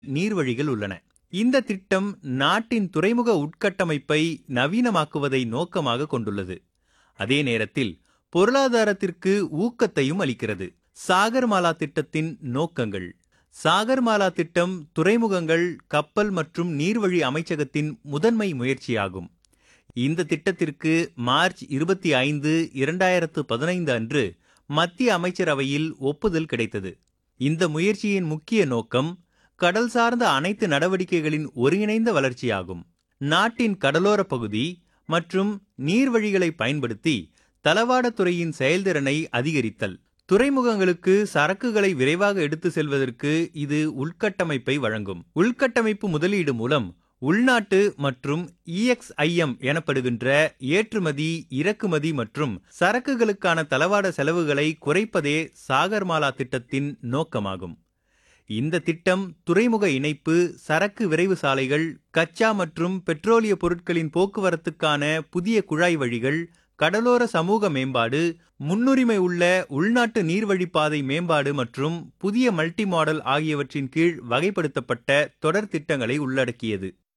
நீர்வழிகள் உள்ளன இந்த திட்டம் நாட்டின் துறைமுக உட்கட்டமைப்பை நவீனமாக்குவதை நோக்கமாக கொண்டுள்ளது அதே நேரத்தில் பொருளாதாரத்திற்கு ஊக்கத்தையும் அளிக்கிறது சாகர்மாலா திட்டத்தின் நோக்கங்கள் சாகர்மாலா திட்டம் துறைமுகங்கள் கப்பல் மற்றும் நீர்வழி அமைச்சகத்தின் முதன்மை முயற்சியாகும் இந்த திட்டத்திற்கு மார்ச் இருபத்தி ஐந்து இரண்டாயிரத்து பதினைந்து அன்று மத்திய அமைச்சரவையில் ஒப்புதல் கிடைத்தது இந்த முயற்சியின் முக்கிய நோக்கம் கடல் சார்ந்த அனைத்து நடவடிக்கைகளின் ஒருங்கிணைந்த வளர்ச்சியாகும் நாட்டின் கடலோர பகுதி மற்றும் நீர்வழிகளை பயன்படுத்தி தளவாடத்துறையின் செயல்திறனை அதிகரித்தல் துறைமுகங்களுக்கு சரக்குகளை விரைவாக எடுத்து செல்வதற்கு இது உள்கட்டமைப்பை வழங்கும் உள்கட்டமைப்பு முதலீடு மூலம் உள்நாட்டு மற்றும் இஎக்ஸ்ஐஎம் எனப்படுகின்ற ஏற்றுமதி இறக்குமதி மற்றும் சரக்குகளுக்கான தளவாட செலவுகளை குறைப்பதே சாகர்மாலா திட்டத்தின் நோக்கமாகும் இந்த திட்டம் துறைமுக இணைப்பு சரக்கு விரைவு சாலைகள் கச்சா மற்றும் பெட்ரோலிய பொருட்களின் போக்குவரத்துக்கான புதிய குழாய் வழிகள் கடலோர சமூக மேம்பாடு முன்னுரிமை உள்ள உள்நாட்டு நீர்வழிப்பாதை மேம்பாடு மற்றும் புதிய மல்டி மாடல் ஆகியவற்றின் கீழ் வகைப்படுத்தப்பட்ட தொடர் திட்டங்களை உள்ளடக்கியது